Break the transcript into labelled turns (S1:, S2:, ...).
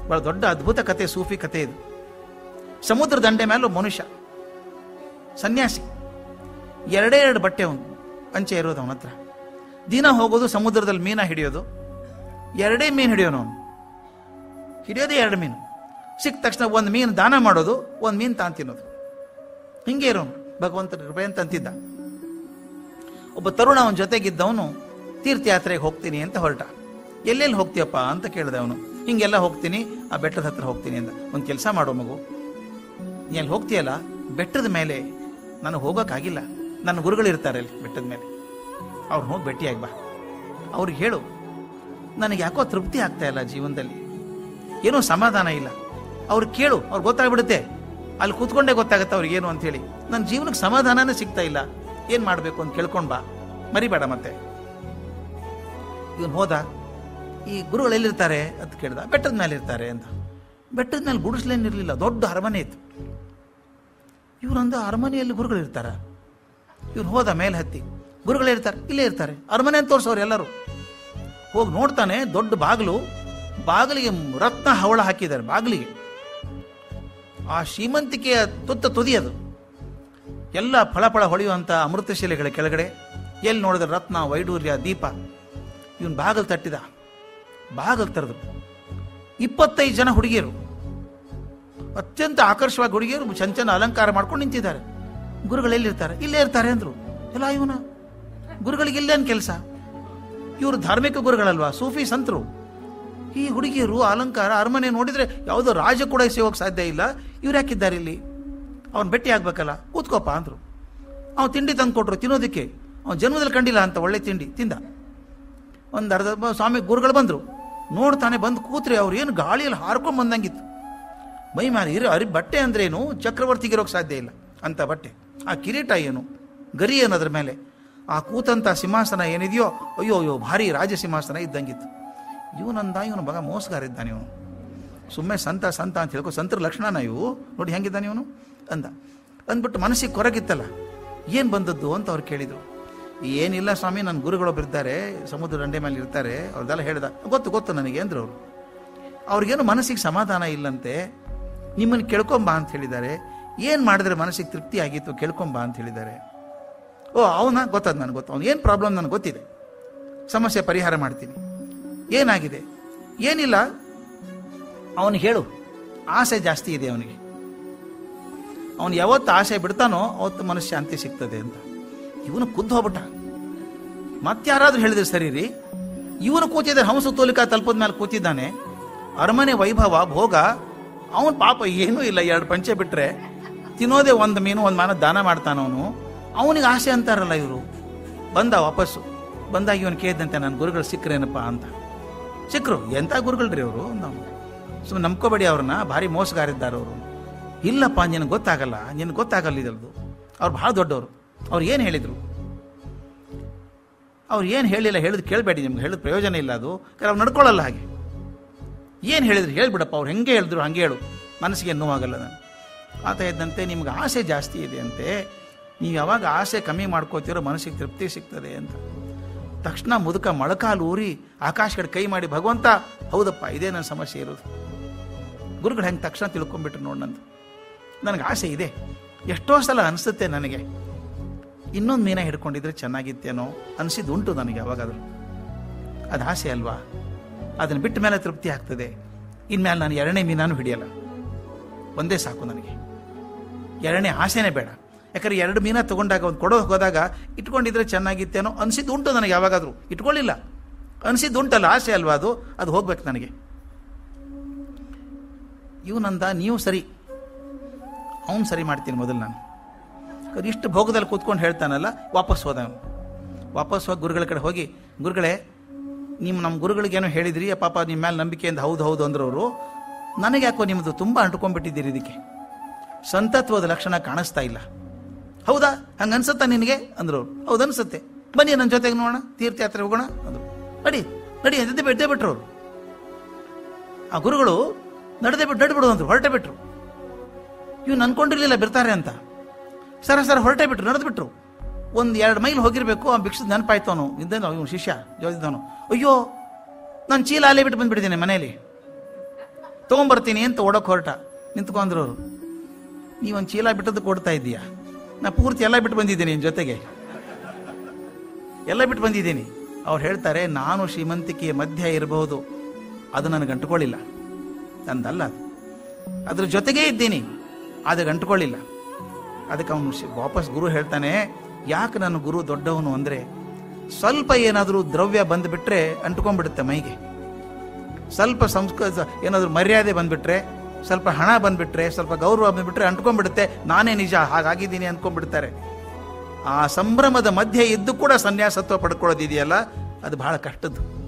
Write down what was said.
S1: ಬಹಳ ದೊಡ್ಡ ಅದ್ಭುತ ಕತೆ ಸೂಫಿ ಕತೆ ಇದು ಸಮುದ್ರ ದಂಡೆ ಮೇಲೆ ಒಬ್ಬ ಮನುಷ್ಯ ಸನ್ಯಾಸಿ ಎರಡೇ ಎರಡು ಬಟ್ಟೆ ಅವನು ಅಂಚೆ ಇರೋದು ಅವನ ಹತ್ರ ದಿನ ಹೋಗೋದು ಸಮುದ್ರದಲ್ಲಿ ಮೀನ ಹಿಡಿಯೋದು ಎರಡೇ ಮೀನು ಹಿಡಿಯೋನು ಅವನು ಹಿಡಿಯೋದೇ ಎರಡು ಮೀನು ಸಿಕ್ಕ ತಕ್ಷಣ ಒಂದು ಮೀನು ದಾನ ಮಾಡೋದು ಒಂದು ಮೀನು ತಾನು ತಿನ್ನೋದು ಹಿಂಗೆ ಇರೋನು ಭಗವಂತನ ಕೃಪೆ ಅಂತ ಅಂತಿದ್ದ ಒಬ್ಬ ತರುಣ ಅವನ ಜೊತೆಗಿದ್ದವನು ತೀರ್ಥಯಾತ್ರೆಗೆ ಹೋಗ್ತೀನಿ ಅಂತ ಹೊರಟ ಎಲ್ಲೆಲ್ಲಿ ಹೋಗ್ತೀಯಪ್ಪ ಅಂತ ಕೇಳಿದೆ ಅವನು ಹಿಂಗೆಲ್ಲ ಹೋಗ್ತೀನಿ ಆ ಬೆಟ್ಟದ ಹತ್ರ ಹೋಗ್ತೀನಿ ಅಂತ ಒಂದು ಕೆಲಸ ಮಾಡೋ ಮಗು ನೀ ಅಲ್ಲಿ ಹೋಗ್ತೀಯಲ್ಲ ಬೆಟ್ಟದ ಮೇಲೆ ನನಗೆ ಹೋಗೋಕ್ಕಾಗಿಲ್ಲ ನನ್ನ ಗುರುಗಳು ಇರ್ತಾರೆ ಅಲ್ಲಿ ಬೆಟ್ಟದ ಮೇಲೆ ಅವ್ರು ಹೋಗಿ ಭೇಟಿಯಾಗಿ ಬಾ ಅವ್ರಿಗೆ ಹೇಳು ನನಗೆ ಯಾಕೋ ತೃಪ್ತಿ ಆಗ್ತಾ ಇಲ್ಲ ಜೀವನದಲ್ಲಿ ಏನೋ ಸಮಾಧಾನ ಇಲ್ಲ ಅವ್ರು ಕೇಳು ಅವ್ರಿಗೆ ಗೊತ್ತಾಗ್ಬಿಡುತ್ತೆ ಅಲ್ಲಿ ಕೂತ್ಕೊಂಡೇ ಗೊತ್ತಾಗುತ್ತೆ ಅವ್ರಿಗೆ ಏನು ಅಂತೇಳಿ ನನ್ನ ಜೀವನಕ್ಕೆ ಸಮಾಧಾನನೇ ಸಿಗ್ತಾ ಇಲ್ಲ ಏನು ಮಾಡಬೇಕು ಅಂತ ಕೇಳ್ಕೊಂಡು ಬಾ ಮರಿಬೇಡ ಮತ್ತೆ ಇವನು ಹೋದ ಈ ಗುರುಗಳು ಎಲ್ಲಿರ್ತಾರೆ ಅಂತ ಕೇಳ್ದ ಬೆಟ್ಟದ ಮೇಲೆ ಇರ್ತಾರೆ ಅಂತ ಬೆಟ್ಟದ ಮೇಲೆ ಗುಡಿಸ್ಲೇನಿರಲಿಲ್ಲ ದೊಡ್ಡ ಅರಮನೆ ಇತ್ತು ಇವರೊಂದು ಅರಮನೆಯಲ್ಲಿ ಗುರುಗಳು ಇರ್ತಾರ ಇವನು ಹೋದ ಮೇಲೆ ಹತ್ತಿ ಗುರುಗಳು ಇರ್ತಾರೆ ಇಲ್ಲೇ ಇರ್ತಾರೆ ಅರಮನೆ ಅಂತ ತೋರಿಸೋರು ಎಲ್ಲರೂ ಹೋಗಿ ನೋಡ್ತಾನೆ ದೊಡ್ಡ ಬಾಗಿಲು ಬಾಗಿಲಿಗೆ ರತ್ನ ಹವಳ ಹಾಕಿದ್ದಾರೆ ಬಾಗಿಲಿಗೆ ಆ ಶ್ರೀಮಂತಿಕೆಯ ತುತ್ತ ತುದಿ ಅದು ಎಲ್ಲ ಫಳಫಳ ಹೊಳೆಯುವಂಥ ಅಮೃತ ಶಿಲೆಗಳ ಕೆಳಗಡೆ ಎಲ್ಲಿ ನೋಡಿದ್ರೆ ರತ್ನ ವೈಡೂರ್ಯ ದೀಪ ಇವನು ಬಾಗಿಲು ತಟ್ಟಿದ ಬಾಗಿಲು ತೆರೆದ್ರು ಇಪ್ಪತ್ತೈದು ಜನ ಹುಡುಗಿಯರು ಅತ್ಯಂತ ಆಕರ್ಷವಾಗಿ ಹುಡುಗಿಯರು ಚಂದ ಚಂದ ಅಲಂಕಾರ ಮಾಡ್ಕೊಂಡು ನಿಂತಿದ್ದಾರೆ ಗುರುಗಳು ಎಲ್ಲಿರ್ತಾರೆ ಇಲ್ಲೇ ಇರ್ತಾರೆ ಅಂದ್ರು ಎಲ್ಲ ಇವನ ಗುರುಗಳಿಗೆ ಇಲ್ಲೇನು ಕೆಲಸ ಇವರು ಧಾರ್ಮಿಕ ಗುರುಗಳಲ್ವಾ ಸೂಫಿ ಸಂತರು ಈ ಹುಡುಗಿಯರು ಅಲಂಕಾರ ಅರಮನೆ ನೋಡಿದ್ರೆ ಯಾವುದೋ ರಾಜ ಕೂಡ ಸಿಗೋಕೆ ಸಾಧ್ಯ ಇಲ್ಲ ಇವ್ರು ಯಾಕಿದ್ದಾರೆ ಇಲ್ಲಿ ಅವ್ನು ಭೇಟಿ ಆಗ್ಬೇಕಲ್ಲ ಕೂತ್ಕೋಪ ಅಂದ್ರು ಅವ್ನು ತಿಂಡಿ ತಂದು ಕೊಟ್ರು ತಿನ್ನೋದಕ್ಕೆ ಅವ್ನು ಜನ್ಮದಲ್ಲಿ ಕಂಡಿಲ್ಲ ಅಂತ ಒಳ್ಳೆ ತಿಂಡಿ ತಿಂದ ಒಂದು ಅರ್ಧ ಬ- ಸ್ವಾಮಿ ಗುರುಗಳು ಬಂದರು ನೋಡ್ತಾನೆ ಬಂದು ಕೂತ್ರೆ ಅವ್ರು ಏನು ಗಾಳಿಯಲ್ಲಿ ಹಾರ್ಕೊಂಡು ಬಂದಂಗಿತ್ತು ಮೈ ಮೇಲೆ ಇರೋ ಅರಿ ಬಟ್ಟೆ ಅಂದ್ರೇನು ಚಕ್ರವರ್ತಿಗೆ ಇರೋಕೆ ಸಾಧ್ಯ ಇಲ್ಲ ಅಂತ ಬಟ್ಟೆ ಆ ಕಿರೀಟ ಏನು ಗರಿ ಏನು ಅದ್ರ ಮೇಲೆ ಆ ಕೂತಂತ ಸಿಂಹಾಸನ ಏನಿದೆಯೋ ಅಯ್ಯೋ ಅಯ್ಯೋ ಭಾರಿ ರಾಜ ಸಿಂಹಾಸನ ಇದ್ದಂಗಿತ್ತು ಇವನಂದ ಇವನು ಮಗ ಮೋಸಗಾರ ಇದ್ದಾನೆ ಇವನು ಸುಮ್ಮನೆ ಸಂತ ಸಂತ ಅಂತ ಹೇಳ್ಕೊ ಸಂತರ ಲಕ್ಷಣನ ಇವು ನೋಡಿ ಹೆಂಗಿದ್ದಾನೆ ಇವನು ಅಂದ ಅಂದ್ಬಿಟ್ಟು ಮನಸ್ಸಿಗೆ ಕೊರಗಿತ್ತಲ್ಲ ಏನು ಬಂದದ್ದು ಅಂತ ಅವ್ರು ಕೇಳಿದರು ಏನಿಲ್ಲ ಸ್ವಾಮಿ ನನ್ನ ಗುರುಗಳೊಬ್ರು ಇರ್ತಾರೆ ಸಮುದ್ರ ದಂಡೆ ಮೇಲೆ ಇರ್ತಾರೆ ಅವ್ರದ್ದೆಲ್ಲ ಹೇಳ್ದ ಗೊತ್ತು ಗೊತ್ತು ನನಗೆ ಅಂದ್ರು ಅವರು ಅವ್ರಿಗೇನು ಮನಸ್ಸಿಗೆ ಸಮಾಧಾನ ಇಲ್ಲಂತೆ ನಿಮ್ಮನ್ನು ಕೇಳ್ಕೊಂಬಾ ಅಂತ ಹೇಳಿದ್ದಾರೆ ಏನು ಮಾಡಿದ್ರೆ ಮನಸ್ಸಿಗೆ ತೃಪ್ತಿ ಆಗಿತ್ತು ಕೇಳ್ಕೊಂಬಾ ಅಂತ ಹೇಳಿದ್ದಾರೆ ಓ ಅವನ ಗೊತ್ತದ ನನಗೆ ಗೊತ್ತು ಅವ್ನು ಏನು ಪ್ರಾಬ್ಲಮ್ ನನಗೆ ಗೊತ್ತಿದೆ ಸಮಸ್ಯೆ ಪರಿಹಾರ ಮಾಡ್ತೀನಿ ಏನಾಗಿದೆ ಏನಿಲ್ಲ ಅವನಿಗೆ ಹೇಳು ಆಸೆ ಜಾಸ್ತಿ ಇದೆ ಅವನಿಗೆ ಅವನು ಯಾವತ್ತು ಆಸೆ ಬಿಡ್ತಾನೋ ಅವತ್ತು ಮನಸ್ಸು ಶಾಂತಿ ಸಿಗ್ತದೆ ಅಂತ ಇವನು ಕುದ್ದು ಹೋಗ್ಬಿಟ್ಟ ಮತ್ತಾರಾದ್ರೂ ಹೇಳಿದ್ರೆ ಸರಿ ರೀ ಇವನು ಕೂತಿದ್ದ ಹಂಸ ತೋಲಿಕ ತಲುಪದ ಮೇಲೆ ಕೂತಿದ್ದಾನೆ ಅರಮನೆ ವೈಭವ ಭೋಗ ಅವನು ಪಾಪ ಏನೂ ಇಲ್ಲ ಎರಡು ಪಂಚೆ ಬಿಟ್ರೆ ತಿನ್ನೋದೇ ಒಂದು ಮೀನು ಒಂದು ಮಾನ ದಾನ ಮಾಡ್ತಾನವನು ಅವನಿಗೆ ಆಸೆ ಅಂತಾರಲ್ಲ ಇವರು ಬಂದ ವಾಪಸ್ಸು ಬಂದಾಗ ಇವನು ಕೇಳಿದಂತೆ ನನ್ನ ಗುರುಗಳು ಸಿಕ್ಕರೇನಪ್ಪ ಅಂತ ಸಿಕ್ಕರು ಎಂಥ ಗುರುಗಳ್ರಿ ಅವರು ನಾವು ಸುಮ್ಮನೆ ನಂಬ್ಕೋಬೇಡಿ ಅವ್ರನ್ನ ಭಾರಿ ಮೋಸಗಾರಿದ್ದಾರೆ ಅವರು ಇಲ್ಲಪ್ಪ ನಿನಗೆ ಗೊತ್ತಾಗಲ್ಲ ನಿನಗೆ ಗೊತ್ತಾಗಲ್ಲ ಇದಲ್ದು ಅವ್ರು ಭಾಳ ದೊಡ್ಡವರು ಅವ್ರು ಏನು ಹೇಳಿದರು ಅವ್ರು ಏನು ಹೇಳಿಲ್ಲ ಹೇಳಿದ್ ಕೇಳಬೇಡಿ ನಿಮ್ಗೆ ಹೇಳಿದ ಪ್ರಯೋಜನ ಇಲ್ಲ ಅದು ಅವ್ರು ನಡ್ಕೊಳ್ಳಲ್ಲ ಹಾಗೆ ಏನು ಹೇಳಿದ್ರು ಹೇಳ್ಬಿಡಪ್ಪ ಅವ್ರು ಹೆಂಗೆ ಹೇಳಿದ್ರು ಹಂಗೆ ಹೇಳು ಮನಸ್ಸಿಗೆ ನೋವಾಗಲ್ಲ ನಾನು ಆತ ಇದ್ದಂತೆ ನಿಮ್ಗೆ ಆಸೆ ಜಾಸ್ತಿ ಇದೆ ಅಂತೆ ನೀವು ಯಾವಾಗ ಆಸೆ ಕಮ್ಮಿ ಮಾಡ್ಕೋತೀರೋ ಮನಸ್ಸಿಗೆ ತೃಪ್ತಿ ಸಿಗ್ತದೆ ಅಂತ ತಕ್ಷಣ ಮುದುಕ ಮೊಳಕಾಲು ಊರಿ ಆಕಾಶ ಕಡೆ ಕೈ ಮಾಡಿ ಭಗವಂತ ಹೌದಪ್ಪ ಇದೇ ನನ್ನ ಸಮಸ್ಯೆ ಇರೋದು ಗುರುಗಳು ಹೆಂಗೆ ತಕ್ಷಣ ತಿಳ್ಕೊಂಬಿಟ್ರು ನೋಡಿ ನಂದು ನನಗೆ ಆಸೆ ಇದೆ ಎಷ್ಟೋ ಸಲ ಅನಿಸುತ್ತೆ ನನಗೆ ಇನ್ನೊಂದು ಮೀನ ಹಿಡ್ಕೊಂಡಿದ್ರೆ ಚೆನ್ನಾಗಿತ್ತೇನೋ ಅನಿಸಿದ್ದು ಉಂಟು ನನಗೆ ಯಾವಾಗಾದರೂ ಅದು ಆಸೆ ಅಲ್ವಾ ಅದನ್ನು ಬಿಟ್ಟ ಮೇಲೆ ತೃಪ್ತಿ ಆಗ್ತದೆ ಇನ್ಮೇಲೆ ನಾನು ಎರಡನೇ ಮೀನಾನು ಹಿಡಿಯಲ್ಲ ಒಂದೇ ಸಾಕು ನನಗೆ ಎರಡನೇ ಆಸೆನೇ ಬೇಡ ಯಾಕಂದ್ರೆ ಎರಡು ಮೀನ ತಗೊಂಡಾಗ ಒಂದು ಕೊಡೋ ಹೋದಾಗ ಇಟ್ಕೊಂಡಿದ್ರೆ ಚೆನ್ನಾಗಿತ್ತೇನೋ ಅನಿಸಿದ್ದು ಉಂಟು ನನಗೆ ಯಾವಾಗಾದರೂ ಇಟ್ಕೊಳ್ಳಿಲ್ಲ ಅನಿಸಿದ್ದು ಉಂಟಲ್ಲ ಆಸೆ ಅಲ್ವಾ ಅದು ಅದು ಹೋಗ್ಬೇಕು ನನಗೆ ಇವನಂದ ನೀವು ಸರಿ ಅವನು ಸರಿ ಮಾಡ್ತೀನಿ ಮೊದಲು ನಾನು ಅವ್ರು ಇಷ್ಟು ಭೋಗದಲ್ಲಿ ಕೂತ್ಕೊಂಡು ಹೇಳ್ತಾನಲ್ಲ ವಾಪಸ್ ಹೋದ ಅವ್ನು. ವಾಪಸ್ ಹೋಗಿ ಗುರುಗಳ ಕಡೆ ಹೋಗಿ ಗುರುಗಳೇ ನೀವು ನಮ್ಮ ಗುರುಗಳಿಗೇನೋ ಹೇಳಿದ್ರಿ ಆ ಪಾಪ ನಿಮ್ಮ ಮೇಲೆ ನಂಬಿಕೆಯಿಂದ ಹೌದು ಹೌದು ಅಂದ್ರವರು ನನಗೆ ಯಾಕೋ ನಿಮ್ಮದು ತುಂಬ ಅಂಟ್ಕೊಂಡ್ಬಿಟ್ಟಿದ್ದೀರಿ ಇದಕ್ಕೆ ಸಂತತ್ವದ ಲಕ್ಷಣ ಕಾಣಿಸ್ತಾ ಇಲ್ಲ ಹೌದಾ ಹಂಗೆ ಅನ್ಸುತ್ತಾ ನಿನಗೆ ಅಂದ್ರು ಅವ್ರು ಹೌದು ಅನ್ಸುತ್ತೆ ಬನ್ನಿ ನನ್ನ ಜೊತೆಗೆ ನೋಡೋಣ ತೀರ್ಥಯಾತ್ರೆ ಹೋಗೋಣ ಅಂದರು ನಡಿ ನಡಿ ಎದ್ದೇ ಬಿಟ್ಟೇ ಬಿಟ್ರು ಅವರು ಆ ಗುರುಗಳು ನಡೆದೇ ಬಿಟ್ಟು ನಡ್ಬಿಡು ಅಂದ್ರು ಹೊರಟೆ ಬಿಟ್ರು ಇವ್ನು ಅನ್ಕೊಂಡಿರ್ಲಿಲ್ಲ ಬಿಡ್ತಾರೆ ಅಂತ ಸರ ಸರ ಹೊರಟೆ ಬಿಟ್ರು ನಡೆದು ಬಿಟ್ರು ಒಂದು ಎರಡು ಮೈಲ್ ಹೋಗಿರ್ಬೇಕು ಆ ಭಿಕ್ಷದ ನೆನಪಾಯ್ತು ಅವನು ಇದ್ದೇನೋ ಇವನು ಶಿಷ್ಯ ಜೋದಿದ್ದವನು ಅಯ್ಯೋ ನಾನು ಚೀಲ ಅಲ್ಲೇ ಬಿಟ್ಟು ಬಂದ್ಬಿಟ್ಟಿದ್ದೇನೆ ಮನೆಯಲ್ಲಿ ತೊಗೊಂಬರ್ತೀನಿ ಅಂತ ಓಡೋಕೆ ಹೊರಟ ನಿಂತ್ಕೊಂಡ್ರು ಅವರು ನೀವೊಂದು ಚೀಲ ಬಿಟ್ಟದ್ದು ಕೊಡ್ತಾ ಇದ್ದೀಯಾ ನಾ ಪೂರ್ತಿ ಎಲ್ಲ ಬಿಟ್ಟು ಬಂದಿದ್ದೀನಿ ನಿನ್ನ ಜೊತೆಗೆ ಎಲ್ಲ ಬಿಟ್ಟು ಬಂದಿದ್ದೀನಿ ಅವ್ರು ಹೇಳ್ತಾರೆ ನಾನು ಶ್ರೀಮಂತಿಕೆಯ ಮಧ್ಯ ಇರಬಹುದು ಅದು ನನಗೆ ಅಂಟ್ಕೊಳ್ಳಿಲ್ಲ ನಂದಲ್ಲ ಅದು ಅದ್ರ ಜೊತೆಗೇ ಇದ್ದೀನಿ ಅದಕ್ಕೆ ಅಂಟ್ಕೊಳ್ಳಿಲ್ಲ ಅದಕ್ಕೆ ಅವನು ವಾಪಸ್ ಗುರು ಹೇಳ್ತಾನೆ ಯಾಕೆ ನನ್ನ ಗುರು ದೊಡ್ಡವನು ಅಂದರೆ ಸ್ವಲ್ಪ ಏನಾದರೂ ದ್ರವ್ಯ ಬಂದುಬಿಟ್ರೆ ಅಂಟ್ಕೊಂಡ್ಬಿಡುತ್ತೆ ಮೈಗೆ ಸ್ವಲ್ಪ ಸಂಸ್ಕೃತ ಏನಾದರೂ ಮರ್ಯಾದೆ ಬಂದ್ಬಿಟ್ರೆ ಸ್ವಲ್ಪ ಹಣ ಬಂದ್ಬಿಟ್ರೆ ಸ್ವಲ್ಪ ಗೌರವ ಬಂದ್ಬಿಟ್ರೆ ಅಂಟ್ಕೊಂಡ್ಬಿಡುತ್ತೆ ನಾನೇ ನಿಜ ಹಾಗಾಗಿದ್ದೀನಿ ಅಂದ್ಕೊಂಡ್ಬಿಡ್ತಾರೆ ಆ ಸಂಭ್ರಮದ ಮಧ್ಯೆ ಇದ್ದು ಕೂಡ ಸನ್ಯಾಸತ್ವ ಪಡ್ಕೊಳ್ಳೋದಿದೆಯಲ್ಲ ಅದು ಬಹಳ ಕಷ್ಟದ್ದು